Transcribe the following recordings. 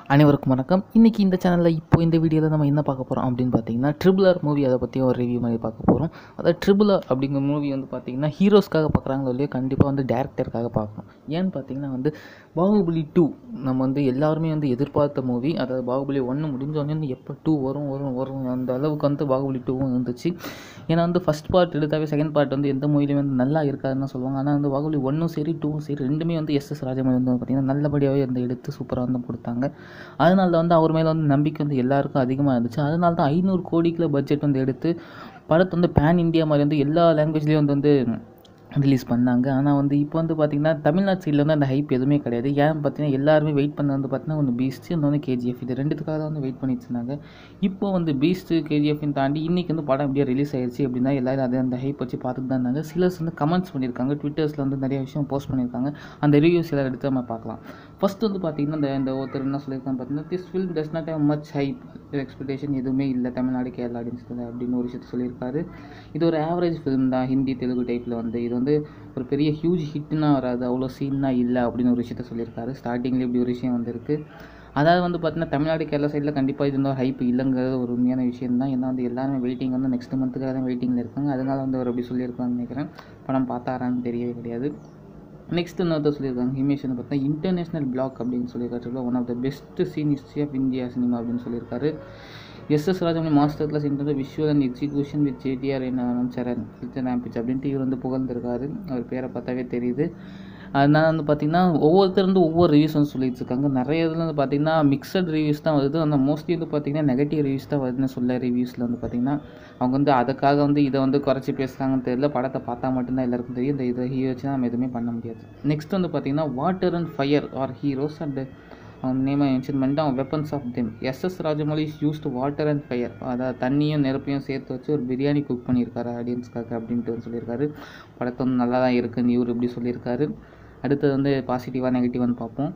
அனைவருக்கும் வணக்கம் இன்றைக்கி இந்த சேனலில் இப்போ இந்த வீடியோவில் நம்ம என்ன பார்க்க போகிறோம் அப்படின்னு பார்த்தீங்கன்னா ட்ரிபிளர் மூவி அதை பற்றி ஒரு ரிவ்யூ மாதிரி பார்க்க போகிறோம் அதாவது ட்ரிபிளர் அப்படிங்கிற மூவி வந்து பார்த்தீங்கன்னா ஹீரோஸ்க்காக பார்க்குறாங்களோ இல்லையோ கண்டிப்பாக வந்து டேரக்டருக்காக பார்க்கணும் ஏன்னு பார்த்தீங்கன்னா வந்து பாகுபலி டூ நம்ம வந்து எல்லாருமே வந்து எதிர்பார்த்த மூவி அதாவது பாகுபலி ஒன்று முடிஞ்சோடனே எப்போ டூ வரும் வரும் வரும் அந்த அளவுக்கு வந்து பாகுபலி டூவும் இருந்துச்சு ஏன்னா வந்து ஃபஸ்ட் பார்ட் எடுத்தாவே செகண்ட் பார்ட் வந்து எந்த மூவிலையும் வந்து நல்லா இருக்காதுன்னு தான் சொல்லுவாங்க ஆனால் வந்து பாகுபலி ஒன்றும் சரி டூவும் சரி ரெண்டுமே வந்து எஸ் எஸ் ராஜமௌழி வந்து பார்த்திங்கன்னா நல்லபடியாகவே வந்து எடுத்து சூப்பராக வந்து கொடுத்தாங்க அதனால தான் வந்து அவர் மேலே வந்து நம்பிக்கை வந்து எல்லாருக்கும் அதிகமாக இருந்துச்சு அதனால தான் ஐநூறு கோடிக்குள்ள பட்ஜெட் வந்து எடுத்து படத்தை வந்து பேன் இந்தியா மாதிரி வந்து எல்லா லாங்குவேஜ்லேயும் வந்து வந்து ரிலீஸ் பண்ணாங்க ஆனால் வந்து இப்போ வந்து பார்த்திங்கன்னா தமிழ்நாடு சைடில் வந்து அந்த ஹைப் எதுவுமே கிடையாது ஏன் பார்த்தீங்கன்னா எல்லாருமே வெயிட் பண்ண வந்து பார்த்தீங்கன்னா ஒன்று பீஸ்ட்டு இன்னொன்று கேஜிஎஃப் இது ரெண்டுத்துக்காக தான் வந்து வெயிட் பண்ணிட்டு இருந்தாங்க இப்போ வந்து பீஸ்ட்டு கேஜிஎஃப்னு தாண்டி இன்றைக்கி வந்து படம் எப்படியா ரிலீஸ் ஆயிடுச்சு அப்படின்னா எல்லாரும் அதை அந்த ஹைப் வச்சு பார்த்துட்டு தான் இருந்தாங்க சிலர்ஸ் வந்து கமெண்ட்ஸ் பண்ணியிருக்காங்க ட்விட்டர்ஸில் வந்து நிறைய விஷயம் போஸ்ட் பண்ணியிருக்காங்க அந்த ரிவ்யூஸ் எல்லாம் எடுத்து நம்ம பார்க்கலாம் ஃபஸ்ட் வந்து பார்த்திங்கன்னா இந்த இந்த ஒருத்தர் என்ன சொல்லியிருக்காங்க பார்த்தீங்கன்னா this film does not have much hype expectation எதுவுமே இல்லை தமிழ்நாடு கேரளா ஆடியன்ஸ் அப்படின்னு ஒரு விஷயத்த சொல்லியிருக்காரு இது ஒரு ஆவரேஜ் ஃபிலிம் தான் ஹிந்தி தெலுங்கு டைப்பில் வந்து இது வந்து ஒரு பெரிய ஹியூஜ் ஹிட்னா வராது அவ்வளோ சீன்னா இல்லை அப்படின்னு ஒரு விஷயத்த சொல்லியிருக்காரு ஸ்டார்டிங்லேயே இப்படி ஒரு விஷயம் வந்திருக்கு அதாவது வந்து பார்த்தீங்கன்னா தமிழ்நாடு கேரளா சைடில் கண்டிப்பாக இது வந்து ஹைப் இல்லைங்கிறது ஒரு உண்மையான விஷயம் தான் ஏன்னா வந்து எல்லாருமே வெயிட்டிங் வந்து நெக்ஸ்ட் மந்த்துக்காக தான் வெயிட்டிங்கில் இருக்காங்க அதனால வந்து அவர் அப்படி சொல்லியிருக்கான்னு நினைக்கிறேன் படம் பார்த்தாரான்னு தெரியவே கிடையாது நெக்ஸ்ட் இன்னொருத்தர் சொல்லியிருக்காங்க ஹிமேஷ் வந்து பார்த்தா இன்டர்நேஷ்னல் பிளாக் அப்படின்னு சொல்லியிருக்காரு one of the best scene history of India cinema அப்படின்னு சொல்லியிருக்காரு S S Rajamouli master class inter visual and execution with NTR என்ன சரண் கிச்சன் ஆம்பிச் அப்படின்ட்டு இவர் வந்து புகழ்ந்திருக்காரு அவர் பேரை பார்த்தாவே தெரியுது அதனால் வந்து பார்த்திங்கன்னா ஒவ்வொருத்தர் வந்து ஒவ்வொரு ரிவ்யூஸ் வந்து சொல்லிட்டு இருக்காங்க நிறைய இதில் வந்து பார்த்திங்கன்னா மிக்சட் ரிவ்யூஸ் தான் வருது ஆனால் மோஸ்ட்லி வந்து பார்த்திங்கன்னா நெகட்டிவ் ரிவ்யூஸ் தான் வருதுன்னு சொல்ல ரிவ்யூஸில் வந்து பார்த்திங்கன்னா அவங்க வந்து அதுக்காக வந்து இதை வந்து குறைச்சி பேசுகிறாங்கன்னு தெரியல படத்தை பார்த்தா மட்டும்தான் எல்லாருக்கும் தெரியும் இந்த இதை ஹீரோ வச்சு நம்ம எதுவுமே பண்ண முடியாது நெக்ஸ்ட் வந்து பார்த்திங்கன்னா water and fire are heroes and அவன் நேமை மென்ஷன் பண்ணிட்டு அவன் weapons of them S S Rajamouli is use to water and fire அதாவது தண்ணியும் நெருப்பையும் சேர்த்து வச்சு ஒரு பிரியாணி குக் பண்ணியிருக்காரு ஆடியன்ஸ்க்காக அப்படின்ட்டு வந்து சொல்லியிருக்காரு படத்தை வந்து நல்லா தான் இருக்குன்னு இவர் இப்படி சொல்லியிருக்காரு அடுத்தது வந்து பாசிட்டிவாக நெகட்டிவான்னு பார்ப்போம்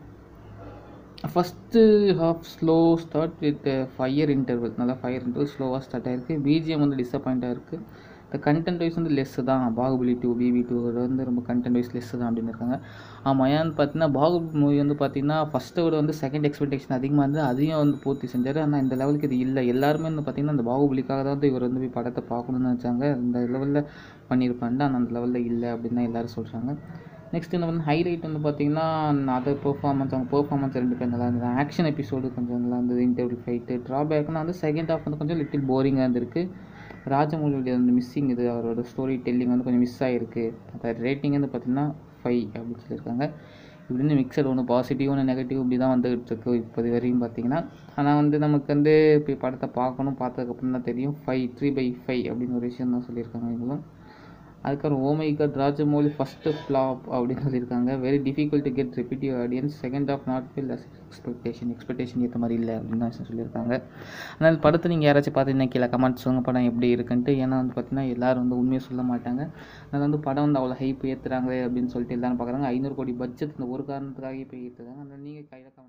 first half slow start with fire interval நல்லா ஃபயர் இன்டர்வல் ஸ்லோவாக ஸ்டார்ட் ஆயிருக்கு பிஜிஎம் வந்து டிசப்பாயிண்டாக இருக்குது இந்த கண்டென்ட் வைஸ் வந்து லெஸ்ஸு தான் பாகுபலி டூ பிபி டூ வந்து ரொம்ப கண்டென்ட் வைஸ் லெஸ்ஸு தான் அப்படின்னு இருக்காங்க ஆமாம் ஏன்னு பார்த்தீங்கன்னா பாகுபலி மூவி வந்து பார்த்தீங்கன்னா ஃபஸ்ட்டை விட வந்து செகண்ட் எக்ஸ்பெக்டேஷன் அதிகமாக இருந்து அதையும் வந்து பூர்த்தி செஞ்சார் ஆனால் இந்த லெவலுக்கு இது இல்லை எல்லாருமே வந்து பார்த்திங்கன்னா இந்த பாகுபலிக்காக தான் வந்து இவர் வந்து போய் படத்தை பார்க்கணும்னு நினச்சாங்க இந்த லெவலில் பண்ணியிருப்பாண்டு ஆனால் அந்த லெவலில் இல்லை அப்படின்னு தான் எல்லோரும் சொல்கிறாங்க நெக்ஸ்ட் என்ன வந்து ஹைலைட் வந்து பார்த்தீங்கன்னா அதர் பெர்ஃபார்மன்ஸ் அவங்க பெர்ஃபார்மன்ஸ் ரெண்டு பேர் நல்லா இருந்தது ஆக்ஷன் எபிசோடு கொஞ்சம் நல்லா இருந்தது இன்டர்வியூ ஃபைட்டு ட்ராபேக்னா வந்து செகண்ட் ஹாஃப் வந்து கொஞ்சம் லிட்டில் போரிங்காக இருந்திருக்கு ராஜமௌலியுடைய அந்த மிஸ்ஸிங் இது அவரோட ஸ்டோரி டெல்லிங் வந்து கொஞ்சம் மிஸ் ஆகிருக்கு அந்த ரேட்டிங் வந்து பார்த்திங்கன்னா ஃபைவ் அப்படின்னு சொல்லியிருக்காங்க இப்படின்னு மிக்சர் ஒன்று பாசிட்டிவ் ஒன்று நெகட்டிவ் இப்படி தான் வந்துகிட்டு இருக்கு இப்போது வரையும் பார்த்தீங்கன்னா ஆனால் வந்து நமக்கு வந்து இப்போ படத்தை பார்க்கணும் பார்த்ததுக்கப்புறம் தான் தெரியும் ஃபைவ் த்ரீ பை ஃபைவ் அப்படின்னு ஒரு விஷயம் தான் சொல்லியிருக்காங்க இவங்களும் அதுக்கப்புறம் ஓமை கட் ராஜமௌலி ஃபஸ்ட்டு ஃப்ளாப் அப்படின்னு சொல்லியிருக்காங்க very difficult to get repetitive audience second half not fill as expectation expectation ஏற்ற மாதிரி இல்லை அப்படின்னு தான் சொல்லியிருக்காங்க அதனால் படத்தை நீங்கள் யாராச்சும் பார்த்தீங்கன்னா கீழே கமெண்ட் சொல்லுங்கள் படம் எப்படி இருக்குன்ட்டு ஏன்னா வந்து பார்த்தீங்கன்னா எல்லோரும் வந்து உண்மையை சொல்ல மாட்டாங்க அதனால் வந்து படம் வந்து அவ்வளோ ஹைப் ஏற்றுறாங்களே அப்படின்னு சொல்லிட்டு எல்லாரும் பார்க்குறாங்க ஐநூறு கோடி பட்ஜெட் இந்த ஒரு காரணத்துக்காக இப்போ ஏற்றுறாங்க அதனால் நீங்கள் கையில்